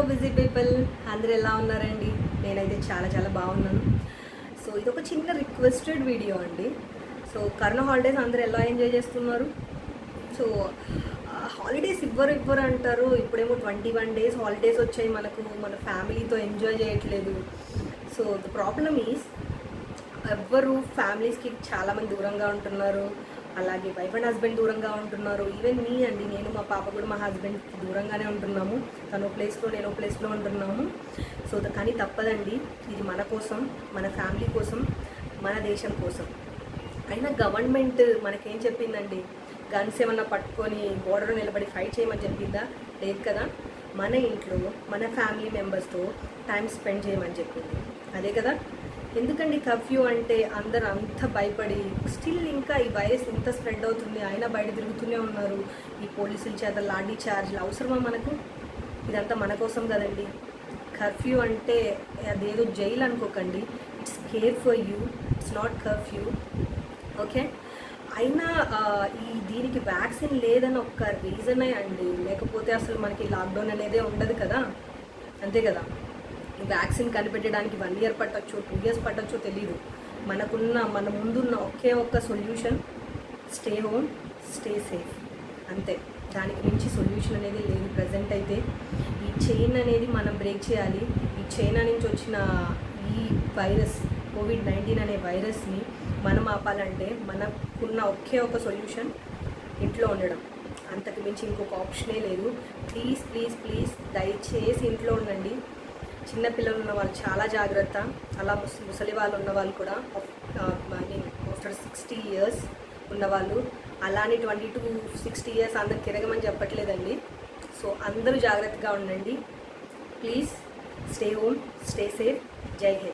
busy people అందరు ఎలా ఉన్నారండి నేనైతే చాలా చాలా బాగున్నాను సో ఇది ఒక చిన్న రిక్వెస్టెడ్ వీడియో అండి సో కరోనా హాలిడేస్ అందరు ఎలా ఎంజాయ్ చేస్తున్నారు సో హాలిడేస్ ఇవ్వరు ఇవ్వరు అంటారు ఇప్పుడేమో ట్వంటీ వన్ డేస్ హాలిడేస్ వచ్చాయి మనకు మన ఫ్యామిలీతో ఎంజాయ్ చేయట్లేదు సో ద ప్రాబ్లమ్ ఈజ్ ఎవ్వరు ఫ్యామిలీస్కి చాలామంది దూరంగా ఉంటున్నారు అలాగే వైఫ్ అండ్ హస్బెండ్ దూరంగా ఉంటున్నారు ఈవెన్ మీ అండి నేను మా పాప కూడా మా హస్బెండ్కి దూరంగానే ఉంటున్నాము తను ఒక ప్లేస్లో నేను ఒక ప్లేస్లో ఉంటున్నాము సో ద- కానీ తప్పదండి ఇది మన కోసం మన ఫ్యామిలీ కోసం మన దేశం కోసం అయినా గవర్నమెంట్ మనకేం చెప్పిందండి గన్స్ ఏమన్నా పట్టుకొని బోర్డర్ నిలబడి ఫైట్ చేయమని చెప్పిందా లేదు కదా మన ఇంట్లో మన ఫ్యామిలీ మెంబర్స్తో టైం స్పెండ్ చేయమని చెప్పింది అదే కదా ఎందుకండి కర్ఫ్యూ అంటే అందరు అంత భయపడి స్టిల్ ఇంకా ఈ వైరస్ ఇంత స్ప్రెడ్ అవుతుంది అయినా బయట తిరుగుతూనే ఉన్నారు ఈ పోలీసుల చేత లాఠీ చార్జ్లు అవసరమా మనకు ఇదంతా మన కోసం కదండి కర్ఫ్యూ అంటే అదేదో జైలు అనుకోకండి it's care for you it's not curfew okay అయినా ఆ, ఈ దీనికి వ్యాక్సిన్ లేదని ఒక్క రీజనే అండి లేకపోతే అసలు మనకి లాక్డౌన్ అనేదే ఉండదు కదా అంతే కదా ఈ వ్యాక్సిన్ కనిపెట్టడానికి వన్ ఇయర్ పట్టొచ్చు టూ ఇయర్స్ పట్టొచ్చో తెలియదు మనకున్న మన ముందున్న ఒకే ఒక్క solution stay home stay safe అంతే దానికి మించి సొల్యూషన్ అనేది లేదు ప్రజెంట్ అయితే ఈ చైన్ అనేది మనం బ్రేక్ చేయాలి ఈ చైనా నుంచి వచ్చిన ఈ వైరస్ కోవిడ్ నైన్టీన్ అనే వైరస్ని మనం ఆపాలంటే మనకున్న ఒకే ఒక సొల్యూషన్ ఇంట్లో ఉండడం అంతకు మించి ఇంకొక ఆప్షనే లేదు ప్లీజ్ ప్లీజ్ ప్లీజ్ దయచేసి ఇంట్లో ఉండండి చిన్నపిల్లలు ఉన్న వాళ్ళు చాలా జాగ్రత్త అలా ముస ముసలి వాళ్ళు ఉన్న వాళ్ళు కూడా I mean after sixty years ఉన్నవాళ్ళు అలానే ట్వంటీ టు సిక్స్టీ ఇయర్స్ అందరు తిరగమని చెప్పట్లేదండి సో అందరూ జాగ్రత్తగా ఉండండి please stay home stay safe Jai Hind